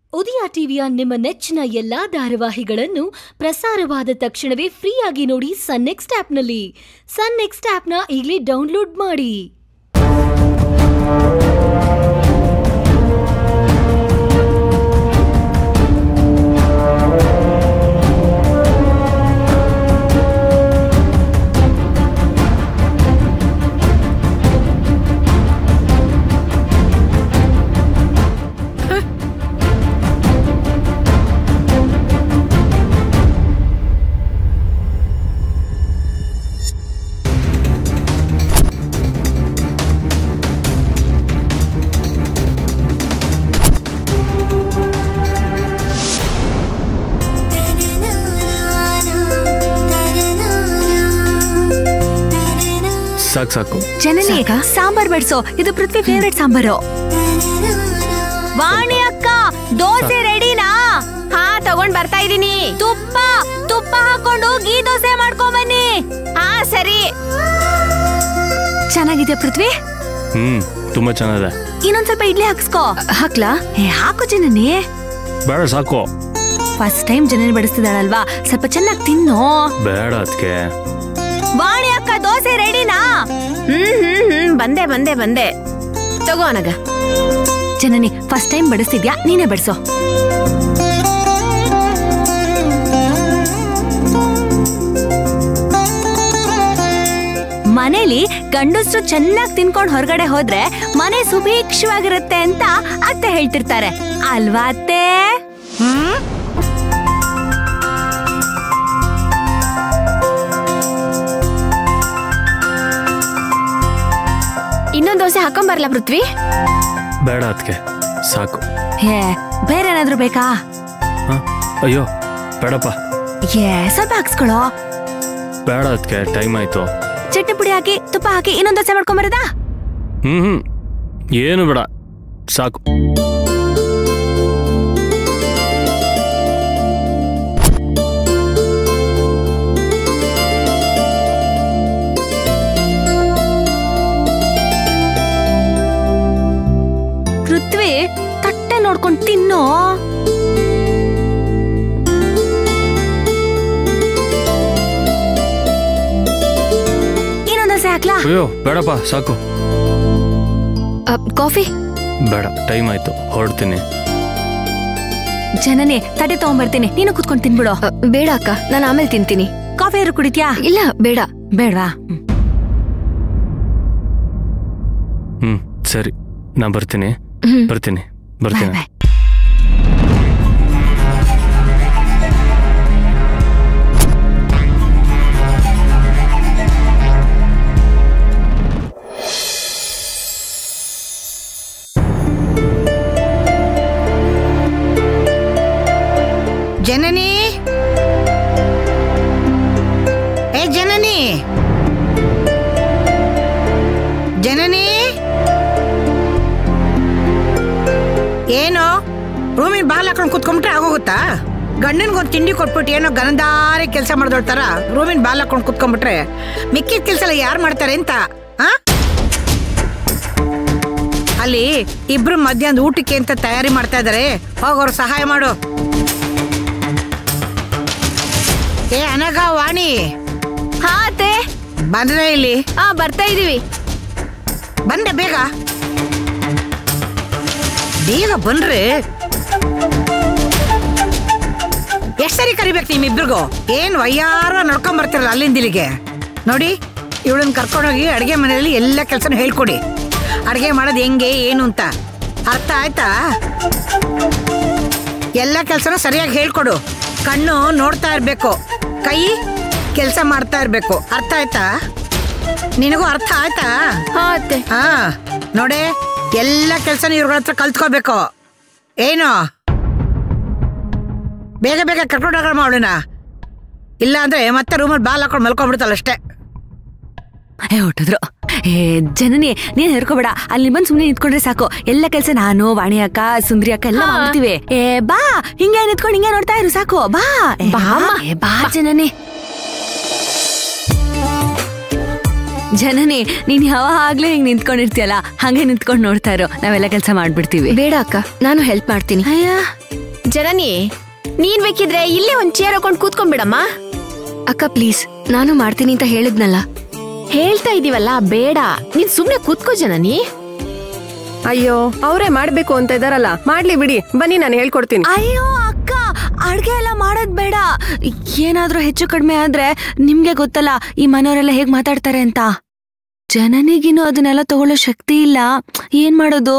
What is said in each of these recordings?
ಉದಯ ಟಿವಿಯ ನಿಮ್ಮ ನೆಚ್ಚಿನ ಎಲ್ಲಾ ಧಾರಾವಾಹಿಗಳನ್ನು ಪ್ರಸಾರವಾದ ತಕ್ಷಣವೇ ಫ್ರೀಯಾಗಿ ನೋಡಿ ಸನ್ ನೆಕ್ಸ್ಟ್ ಆಪ್ನಲ್ಲಿ ಸನ್ ನೆಕ್ಸ್ಟ್ ಆಪ್ನ ಈಗಲೇ ಡೌನ್ಲೋಡ್ ಮಾಡಿ ಸಾಕು ಸಾಕು ಜನನಿ ಸಾಂಬಾರ್ ಬಡ್ಸೋ ಇದು ಪೃಥ್ವಿ ಫೇವ್ರೆಟ್ ಸಾಂಬಾರು ವಾಣಿ ಅಕ್ಕ ದೋಸೆ ರೆಡಿನಾ ಹಾ ತಗೊಂಡ್ ಬರ್ತಾ ಇದೀನಿ ತುಪ್ಪ ತುಪ್ಪ ಹಾಕೊಂಡು ಗೀ ದೋಸೆ ಮಾಡ್ಕೊಂಡ್ ಬನ್ನಿ ಹಾ ಸರಿ ಚೆನ್ನಾಗಿದೆ ಪೃಥ್ವಿ ಹ್ಮ್ ತುಂಬಾ ಚೆನ್ನಾಗಿದೆ ಇನ್ನೊಂದ್ ಸ್ವಲ್ಪ ಇಡ್ಲಿ ಹಾಕ್ಸ್ಕೋ ಹಾಕ್ಲಾ ಏ ಹಾಕು ಜನನಿ ಬೇಡ ಸಾಕು ಫಸ್ಟ್ ಟೈಮ್ ಜನನಿ ಬಡಿಸ್ತಿದ್ದಾಳಲ್ವಾ ಸ್ವಲ್ಪ ಚೆನ್ನಾಗಿ ತಿನ್ನು ಬೇಡ ಅದಕ್ಕೆ ವಾಣಿ ಅಕ್ಕ ದೋಸೆ ರೆಡಿನಾ ಹ್ಮ್ ಹ್ಮ್ ಹ್ಮ್ ಬಂದೆ ಬಂದೆ ಬಂದೆ ತಗೋ ಅನಗ ಜನನಿ ಫಸ್ಟ್ ಟೈಮ್ ಬಡಿಸ್ತಿದ್ಯಾ ನೀನೇ ಬಡಿಸೋ ಮನೇಲಿ ಗಂಡಸ್ರು ಚೆನ್ನಾಗಿ ತಿನ್ಕೊಂಡ್ ಹೊರಗಡೆ ಹೋದ್ರೆ ಮನೆ ಸುಭೀಕ್ಷವಾಗಿರುತ್ತೆ ಅಂತ ಅತ್ತೆ ಹೇಳ್ತಿರ್ತಾರೆ ಅಲ್ವಾ ಅತ್ತೆ ಇನ್ನೊಂದ್ ದೋಸೆ ಹಾಕೊಂಬರ್ಲಾ ಪೃಥ್ವಿ ಬೇಡ ಅದಕ್ಕೆ ಸಾಕು ಏ ಬೇರೆ ಏನಾದ್ರೂ ಬೇಕಾ ಹ? ಅಯ್ಯೋ ಬೇಡಪ್ಪ ಏ ಸ್ವಲ್ಪ ಹಾಕ್ಸ್ಕೊಳೋ ಬೇಡ ಅದಕ್ಕೆ ಟೈಮ್ ಆಯ್ತು ಚಟ್ನಿ ಪುಡಿ ಹಾಕಿ ತುಪ್ಪ ಹಾಕಿ ಇನ್ನೊಂದ್ ದೋಸೆ ಮಾಡ್ಕೊಂಬರದಾ ಹ್ಮ್ ಹ್ಮ್ ಏನು ಬೇಡ ಸಾಕು ಪೃಥ್ವಿ ತಟ್ಟೆ ನೋಡ್ಕೊಂಡ್ ತಿನ್ನೋ ಇನ್ನೊಂದ್ ದೋಸೆ ಹಾಕ್ಲಾ ಅಯ್ಯೋ ಬೇಡಪ್ಪ ಸಾಕು ಕಾಫಿ ಬೇಡ ಟೈಮ್ ಆಯ್ತು ಹೊರಡ್ತೀನಿ ಜನನಿ ತಟ್ಟೆ ತಗೊಂಬರ್ತೀನಿ ನೀನು ಕುತ್ಕೊಂಡ್ ತಿನ್ಬಿಡು ಬೇಡ ಅಕ್ಕ ನಾನು ಆಮೇಲೆ ತಿಂತೀನಿ ಕಾಫಿ ಯಾರು ಕುಡಿತ್ಯಾ ಇಲ್ಲ ಬೇಡ ಬೇಡವಾ ಹ್ಮ್ ಸರಿ ನಾ ಬರ್ತೀನಿ ಹ್ಮ್. ಬರ್ತೀನಿ ಬಾಯ್ ಬರ್ತೀನಿ ಬಾಯ್ ಜನನಿ ಏ ಜನನಿ ಜನನಿ ಏನು ರೂಮಿನ ಬಾಲ್ ಹಾಕೊಂಡು ಕುತ್ಕೊಂಡ್ಬಿಟ್ರೆ ಆಗೋಗುತ್ತಾ ಗಂಡನ್ಗೊಂದು ತಿಂಡಿ ಕೊಟ್ಬಿಟ್ಟು ಏನೋ ಗನದಾರಿ ಕೆಲಸ ಮಾಡ್ದೋಳ್ತಾರ ರೂಮಿನ ಬಾಲ್ ಹಾಕೊಂಡು ಕುತ್ಕೊಂಡ್ಬಿಟ್ರೆ ಮಿಕ್ಕಿದ ಕೆಲಸ ಎಲ್ಲ ಯಾರು ಮಾಡ್ತಾರೆ ಅಂತ ಆ? ಅಲ್ಲಿ ಇಬ್ರು ಮಧ್ಯಾಹ್ನ ಊಟಕ್ಕೆ ಅಂತ ತಯಾರಿ ಮಾಡ್ತಾ ಇದಾರೆ ಹೋಗೋರು ಸಹಾಯ ಮಾಡು ಏ ಅನಗ ವಾಣಿ ಹಾ ಅತ್ತೆ ಬಂದ್ರೆ ಇಲ್ಲಿ ಹಾ ಬರ್ತಾ ಇದೀವಿ ಬಂದೆ ಬೇಗ ಬೇಗ ಬನ್ರಿ ಎಷ್ಟ್ ಸರಿ ಕರಿಬೇಕು ನಿಮ್ಮಿಬ್ರಿಗೂ ಏನ್ ವಯ್ಯಾರ ನಡ್ಕೊಂಡ್ ಬರ್ತಿರಲ್ಲ ಅಲ್ಲಿಂದ ಇಲ್ಲಿಗೆ ನೋಡಿ ಇವಳನ್ನ ಕರ್ಕೊಂಡೋಗಿ ಅಡಿಗೆ ಮನೆಯಲ್ಲಿ ಎಲ್ಲ ಕೆಲಸನೂ ಹೇಳ್ಕೊಡಿ ಅಡಿಗೆ ಮಾಡೋದು ಹೆಂಗೆ ಏನು ಅಂತ ಅರ್ಥ ಆಯ್ತಾ ಎಲ್ಲ ಕೆಲಸನೂ ಸರಿಯಾಗಿ ಹೇಳ್ಕೊಡು ಕಣ್ಣು ನೋಡ್ತಾ ಇರ್ಬೇಕು ಕೈ ಕೆಲಸ ಮಾಡ್ತಾ ಇರ್ಬೇಕು ಅರ್ಥ ಆಯ್ತಾ ನಿನಗೂ ಅರ್ಥ ಆಯ್ತಾ ಹಾ ಅತ್ತೆ ಹಾ ನೋಡೆ ಎಲ್ಲ ಕೆಲಸನ ಇವ್ರ ಹತ್ರ ಕಲ್ತ್ಕೋಬೇಕು ಏನು ಬೇಗ ಬೇಗ ಕರ್ಕೊಂಡು ಹೋಗೋಣ ಅವಳನ್ನ ಇಲ್ಲ ಅಂದ್ರೆ ಮತ್ತೆ ರೂಮಲ್ಲಿ ಬಾಲ್ ಹಾಕೊಂಡು ಮಲ್ಕೊಂಡ್ಬಿಡ್ತಾಳ ಅಷ್ಟೇ ಏ ಹೊಟ್ಟಿದ್ರು ಏ ಜನನಿ ನೀನ್ ಹೆರ್ಕೋಬೇಡ ಅಲ್ಲಿ ಬಂದ್ ಸುಮ್ನೆ ನಿಂತ್ಕೊಂಡ್ರೆ ಸಾಕು ಎಲ್ಲ ಕೆಲ್ಸ ನಾನು ವಾಣಿ ಅಕ್ಕ ಸುಂದ್ರಿ ಅಕ್ಕ ಎಲ್ಲ ಮಾಡ್ತೀವಿ ಏ ಬಾ ಹಿಂಗೆ ನಿಂತ್ಕೊಂಡು ಹಿಂಗೆ ನೋಡ್ತಾ ಇರು ಸಾಕು ಬಾ ಏ, ಬಾ ಅಮ್ಮ. ಏ, ಬಾ ಜನನಿ ಜನನಿ ನೀನ್ ಯಾವಾಗ್ಲೂ ಹಿಂಗ್ ನಿಂತ್ಕೊಂಡಿರ್ತೀಯಲ್ಲ ಹಂಗೆ ನಿಂತ್ಕೊಂಡ್ ನೋಡ್ತಾ ಇರೋ ನಾವೆಲ್ಲ ಕೆಲಸ ಮಾಡ್ಬಿಡ್ತೀವಿ ಬೇಡ ಅಕ್ಕ ನಾನು ಹೆಲ್ಪ್ ಮಾಡ್ತೀನಿ ಅಯ್ಯ ಜನನಿ ನೀನ್ ಬೇಕಿದ್ರೆ ಇಲ್ಲೇ ಒಂದ್ ಚೇರ್ ಹಾಕೊಂಡ್ ಕೂತ್ಕೊಂಡ್ಬಿಡಮ್ಮ ಅಕ್ಕ ಪ್ಲೀಸ್ ನಾನು ಮಾಡ್ತೀನಿ ಅಂತ ಹೇಳಿದ್ನಲ್ಲ ಹೇಳ್ತಾ ಇದೀವಲ್ಲ ಬೇಡ ನೀನ್ ಸುಮ್ನೆ ಕೂತ್ಕೋ ಜನನಿ ಅಯ್ಯೋ ಅವರೇ ಮಾಡ್ಬೇಕು ಅಂತ ಇದಾರಲ್ಲ ಮಾಡ್ಲಿ ಬಿಡಿ ಬನ್ನಿ ನಾನು ಹೇಳ್ಕೊಡ್ತೀನಿ ಅಯ್ಯೋ ಅಕ್ಕ ಅಡ್ಗೆ ಎಲ್ಲ ಮಾಡೋದ್ ಬೇಡ ಏನಾದ್ರೂ ಹೆಚ್ಚು ಕಡಿಮೆ ಆದ್ರೆ ನಿಮ್ಗೆ ಗೊತ್ತಲ್ಲ ಈ ಮನೆಯವರೆಲ್ಲ ಹೇಗ್ ಮಾತಾಡ್ತಾರೆ ಅಂತ ಜನನಿಗಿನ್ನು ಅದನ್ನೆಲ್ಲ ತಗೊಳ್ಳೋ ಶಕ್ತಿ ಇಲ್ಲ ಏನ್ ಮಾಡೋದು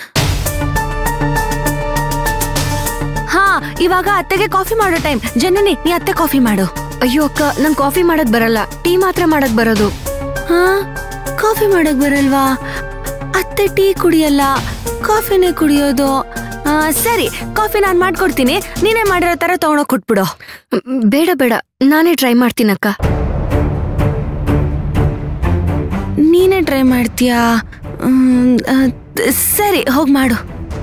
ಹಾ ಇವಾಗ ಅತ್ತೆಗೆ ಕಾಫಿ ಮಾಡೋ ಟೈಮ್ ಜನನಿ ನೀ ಅತ್ತೆ ಕಾಫಿ ಮಾಡು ಅಯ್ಯೋ ಅಕ್ಕ ನಂಗ್ ಕಾಫಿ ಮಾಡಕ್ ಬರಲ್ಲ ಟೀ ಮಾತ್ರ ಮಾಡಕ್ ಬರೋದು ಹಾ ಕಾಫಿ ಮಾಡಕ್ ಬರಲ್ವಾ ಅತ್ತೆ ಟೀ ಕುಡಿಯಲ್ಲ ಕಾಫಿನೇ ಕುಡಿಯೋದು ಆ, ಸರಿ ಕಾಫಿ ನಾನ್ ಮಾಡ್ಕೊಡ್ತೀನಿ ನೀನೇ ಮಾಡಿರೋ ತರ ತಗೊಂಡೋಗ್ ಕೊಟ್ಬಿಡು ಮ್, ಬೇಡ ಬೇಡ ನಾನೇ ಟ್ರೈ ಮಾಡ್ತೀನಿ ಅಕ್ಕ ನೀನೇ ಟ್ರೈ ಮಾಡ್ತೀಯಾ ಮ್, ಆ, ಸರಿ ಹೋಗ್ ಮಾಡು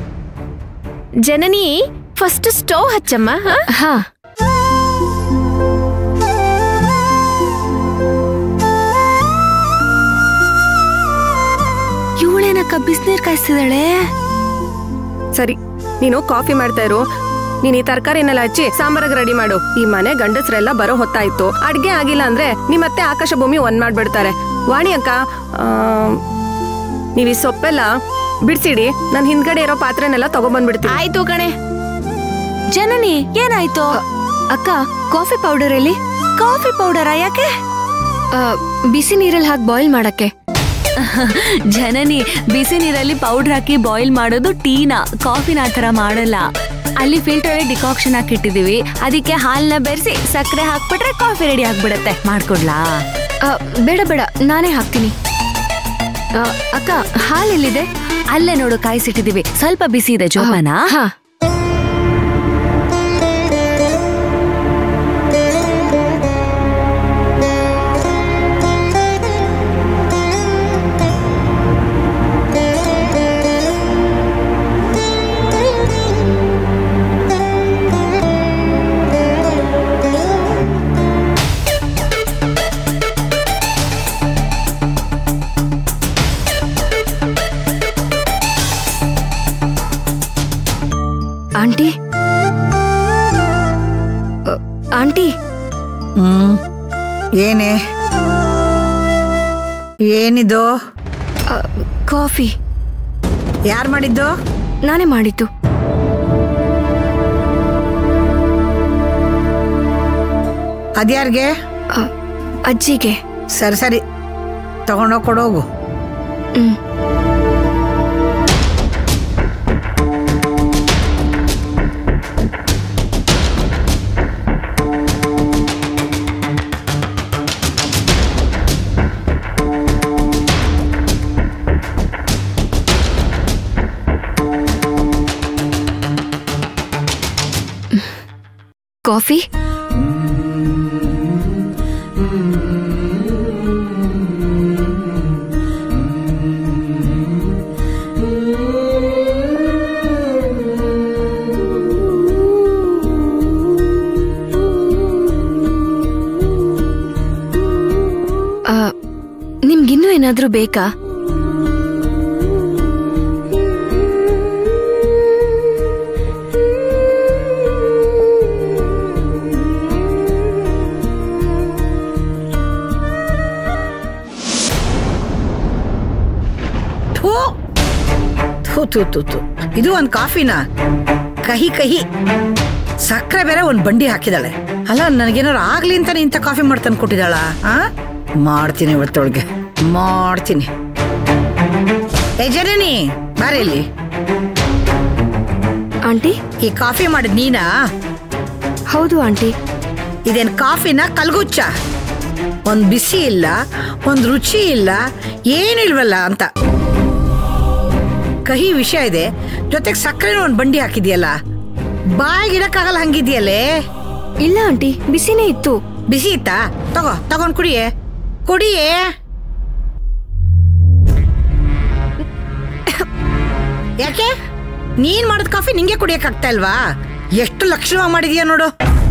ಜನನಿ ಫಸ್ಟ್ ಸ್ಟವ್ ಹಚ್ಚಮ್ಮ ಹಾ? ಹಾ ಇವಳೇನಕ್ಕ ಬಿಸ್ನೀರ್ ಕಾಯಿಸ್ತಿದ್ದಾಳೆ ಸರಿ ನೀನು ಕಾಫಿ ಮಾಡ್ತಾ ಇರು ನೀನ್ ಈ ತರಕಾರಿನೆಲ್ಲ ಹಚ್ಚಿ ಸಾಂಬಾರಿಗೆ ರೆಡಿ ಮಾಡು ಈ ಮನೆ ಗಂಡಸ್ರೆಲ್ಲ ಬರೋ ಹೊತ್ತಾಯ್ತು ಅಡ್ಗೆ ಆಗಿಲ್ಲ ಅಂದ್ರೆ ನಿಮ್ಮತ್ತೆ ಆಕಾಶ ಭೂಮಿ ಒಂದ್ ಮಾಡ್ಬಿಡ್ತಾರೆ ವಾಣಿ ಅಕ್ಕ ಆ, ನೀವ್ ಈ ಸೊಪ್ಪೆಲ್ಲ ಬಿಡ್ಸಿಡಿ ನಾನು ಹಿಂದ್ಗಡೆ ಇರೋ ಪಾತ್ರೆನೆಲ್ಲ ತಗೊಂಡ್ಬಂದ್ಬಿಡ್ತೀನಿ ಆಯ್ತು ಕಣೆ ಜನನಿ ಏನಾಯ್ತು ಅಕ್ಕ ಕಾಫಿ ಪೌಡರ್ ಎಲ್ಲಿ ಕಾಫಿ ಪೌಡರ ಯಾಕೆ ಆ, ಬಿಸಿ ನೀರಲ್ಲಿ ಹಾಕಿ ಬಾಯ್ಲ್ ಮಾಡಕ್ಕೆ ಜನನಿ ಬಿಸಿ ನೀರಲ್ಲಿ ಪೌಡರ್ ಹಾಕಿ ಬಾಯ್ಲ್ ಮಾಡೋದು ಟೀನ ಕಾಫಿನ ಆ ಥರ ಮಾಡಲ್ಲ ಅಲ್ಲಿ ಫಿಲ್ಟರ್ ಡಿಕಾಕ್ಷನ್ ಹಾಕಿಟ್ಟಿದೀವಿ ಅದಕ್ಕೆ ಹಾಲ್ನ ಬೆರೆಸಿ ಸಕ್ಕರೆ ಹಾಕ್ಬಿಟ್ರೆ ಕಾಫಿ ರೆಡಿ ಆಗ್ಬಿಡತ್ತೆ ಮಾಡ್ಕೊಡ್ಲಾ ಆ, ಬೇಡ ಬೇಡ ನಾನೇ ಹಾಕ್ತೀನಿ ಆ, ಅಕ್ಕ ಹಾಲ್ ಎಲ್ಲಿದೆ ಅಲ್ಲೇ ನೋಡು ಕಾಯಿಸಿಟ್ಟಿದೀವಿ ಸ್ವಲ್ಪ ಬಿಸಿ ಇದೆ ಜೋಪಾನ ಹಾ ಆಂಟಿ ಅ, ಆಂಟಿ ಹ್ಮ್ ಏನೇ ಏನಿದು ಅ, ಕಾಫಿ ಯಾರು ಮಾಡಿದ್ದು ನಾನೇ ಮಾಡಿದ್ದು ಅದ್ಯಾರ್ಗೆ ಅ, ಅಜ್ಜಿಗೆ ಸರಿ ಸರಿ ತಗೊಂಡೋಗಿ ಕೊಡೋಗು ಹ್ಮ್ ಕಾಫಿ ಆ, ನಿಮ್ಗಿನ್ನೂ ಏನಾದ್ರೂ ಬೇಕಾ ಥೂ ಥೂ ಥೂ ಥೂ ಥೂ ಇದು ಒಂದು ಕಾಫಿನ ಕಹಿ ಕಹಿ ಸಕ್ಕರೆ ಬೇರೆ ಒಂದು ಬಂಡಿ ಹಾಕಿದಾಳೆ ಅಲ್ಲ ನನಗೇನಾರು ಆಗ್ಲಿ ಅಂತಾನೆ ಇಂಥ ಕಾಫಿ ಮಾಡಿ ತಂದು ಕೊಟ್ಟಿದ್ದಾಳ ಆ ಮಾಡ್ತೀನಿ ಇವತ್ತೊಳಗೆ ಮಾಡ್ತೀನಿ ಏ ಜನನಿ ಬಾರಿ ಇಲ್ಲಿ ಆಂಟಿ ಈ ಕಾಫಿ ಮಾಡಿದ್ ನೀನಾ ಹೌದು ಆಂಟಿ ಇದೇನ್ ಕಾಫಿನ ಕಲ್ಗುಚ್ಚ ಒಂದ್ ಬಿಸಿ ಇಲ್ಲ ಒಂದ್ ರುಚಿ ಇಲ್ಲ ಏನಿಲ್ವಲ್ಲ ಅಂತ ಕಹಿ ವಿಷಯ ಇದೆ ಜೊತೆಗೆ ಸಕ್ಕರೆನೂ ಒಂದ್ ಬಂಡಿ ಹಾಕಿದ್ಯಲ್ಲ ಬಾಯಿಗಿಡಕ್ಕಾಗಲ್ಲ ಹಂಗಿದ್ಯಲ್ಲೇ ಇಲ್ಲ ಆಂಟಿ ಬಿಸಿನೇ ಇತ್ತು ಬಿಸಿ ಇತ್ತಾ ತಗೋ ತಗೊಂಡ್ ಕುಡಿಯೇ ಕುಡಿಯೇ ಯಾಕೆ ನೀನ್ ಮಾಡಿದ ಕಾಫಿ ನಿಂಗೆ ಕುಡಿಯಕ್ ಆಗ್ತಾ ಇಲ್ವಾ ಎಷ್ಟು ಲಕ್ಷಣವಾಗಿ ಮಾಡಿದ್ಯಾ ನೋಡು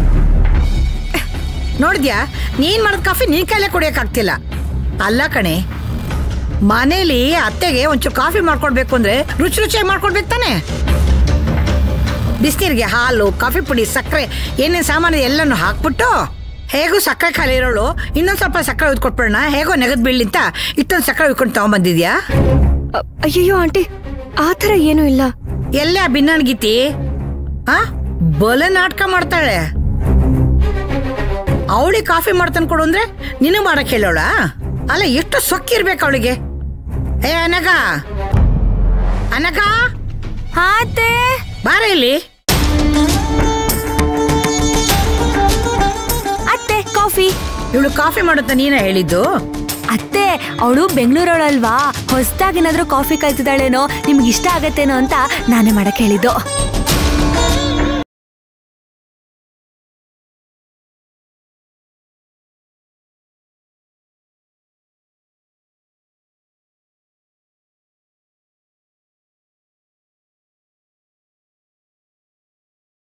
ನೋಡಿದ್ಯಾ ನೀನ್ ಮಾಡಿದ ಕಾಫಿ ನೀನ್ ಕೈಲೇ ಕುಡಿಯಕ್ ಆಗ್ತಿಲ್ಲ ಅಲ್ಲ ಕಣೆ ಮನೇಲಿ ಅತ್ತೆಗೆ ಒಂಚೂರು ಕಾಫಿ ಮಾಡ್ಕೊಡ್ಬೇಕು ಅಂದ್ರೆ ರುಚಿ ರುಚಿಯಾಗಿ ಮಾಡ್ಕೊಡ್ಬೇಕು ತಾನೆ ಬಿಸಿನೀರಿಗೆ ಹಾಲು ಕಾಫಿ ಪುಡಿ ಸಕ್ಕರೆ ಏನೇನು ಸಾಮಾನು ಎಲ್ಲನೂ ಹಾಕ್ಬಿಟ್ಟು ಹೇಗೂ ಸಕ್ಕರೆ ಖಾಲಿ ಇರೋಳು ಇನ್ನೊಂದು ಸ್ವಲ್ಪ ಸಕ್ಕರೆ ಉಯ್ದು ಕೊಟ್ಬಿಡೋಣ ಹೇಗೋ ನೆಗದ್ ಬೀಳ್ಲಿ ಅಂತ ಇಷ್ಟೊಂದು ಸಕ್ಕರೆ ಉಯ್ಕೊಂಡು ತಗೊಂಬಂದಿದ್ಯಾ ಅ- ಅಯ್ಯಯ್ಯೋ ಆಂಟಿ ಆ ಥರ ಏನೂ ಇಲ್ಲ ಎಲ್ಲೇ ಆ ಭಿನ್ನಣ್ಗೀತಿ ಆ ಬಲೆ ನಾಟಕ ಮಾಡ್ತಾಳೆ ಅವಳಿಗೆ ಕಾಫಿ ಮಾಡ್ತಾನೆ ಕೊಡು ಅಂದ್ರೆ ನಿನಗೆ ಮಾಡಕ್ ಹೇಳೋಳ ಅಲ್ಲ ಎಷ್ಟು ಸೊಕ್ಕಿರ್ಬೇಕು ಅವಳಿಗೆ ಏ ಅನಗ ಅನಗ ಹಾತೆ ಬಾರ ಇಲ್ಲಿ ಅತ್ತೆ ಕಾಫಿ ಇವಳು ಕಾಫಿ ಮಾಡುತ್ತ ನೀನ ಹೇಳಿದ್ದು ಅತ್ತೆ ಅವಳು ಬೆಂಗಳೂರವಳಲ್ವಾ ಹೊಸ್ದಾಗಿ ಏನಾದ್ರೂ ಕಾಫಿ ಕಲ್ತಿದ್ದಾಳೇನೋ ನಿಮ್ಗೆ ಇಷ್ಟ ಆಗತ್ತೇನೋ ಅಂತ ನಾನೇ ಮಾಡಕ್ ಹೇಳಿದ್ದು